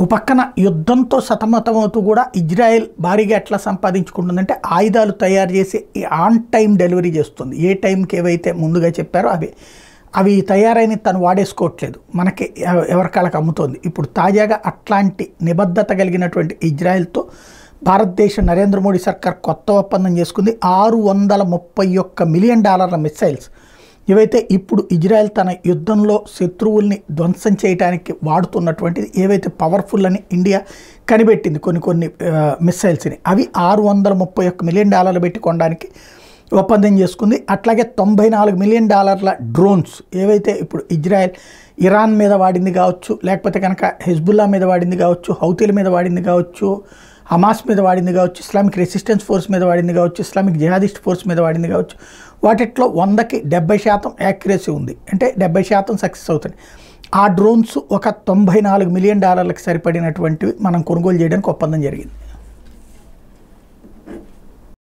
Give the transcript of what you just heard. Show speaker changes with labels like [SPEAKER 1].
[SPEAKER 1] ఓ పక్కన యుద్ధంతో సతమతమవుతూ కూడా ఇజ్రాయెల్ భారీగా ఎట్లా సంపాదించుకుంటుందంటే ఆయుధాలు తయారు చేసి ఆన్ టైం డెలివరీ చేస్తుంది ఏ టైంకి ఏవైతే ముందుగా చెప్పారో అవి అవి తయారైన తను వాడేసుకోవట్లేదు మనకి ఎవ- ఎవరికాళ్ళకి అమ్ముతోంది ఇప్పుడు తాజాగా అట్లాంటి నిబద్ధత కలిగినటువంటి ఇజ్రాయెల్తో భారతదేశం నరేంద్ర మోడీ సర్కార్ కొత్త ఒప్పందం చేసుకుంది ఆరు వందల ముప్పై ఒక్క మిలియన్ డాలర్ల మిసైల్స్ ఇవైతే ఇప్పుడు ఇజ్రాయెల్ తన యుద్ధంలో శత్రువుల్ని ధ్వంసం చేయడానికి వాడుతున్నటువంటిది ఏవైతే పవర్ఫుల్ అని ఇండియా కనిపెట్టింది కొన్ని కొన్ని ఆ, మిస్సైల్స్ని అవి ఆరు వందల ముప్పై ఒక్క మిలియన్ డాలర్లు పెట్టి కొనడానికి ఒప్పందం చేసుకుంది అట్లాగే తొంభై నాలుగు మిలియన్ డాలర్ల డ్రోన్స్ ఏవైతే ఇప్పుడు ఇజ్రాయెల్ ఇరాన్ మీద వాడింది కావచ్చు లేకపోతే కనుక హెజ్బుల్లా మీద వాడింది కావచ్చు హౌతీల మీద వాడింది కావచ్చు హమాస్ మీద వాడింది కావచ్చు ఇస్లామిక్ రెసిస్టెన్స్ ఫోర్స్ మీద వాడింది కావచ్చు ఇస్లామిక్ జిహాదిస్ట్ ఫోర్స్ మీద వాడింది కావచ్చు వాటిట్లో వందకి డెబ్బై శాతం యాక్యురసీ ఉంది అంటే డెబ్బై శాతం సక్సెస్ అవుతుంది ఆ డ్రోన్స్ ఒక తొంభై నాలుగు మిలియన్ డాలర్లకు సరిపడినటువంటివి మనం కొనుగోలు చేయడానికి ఒప్పందం జరిగింది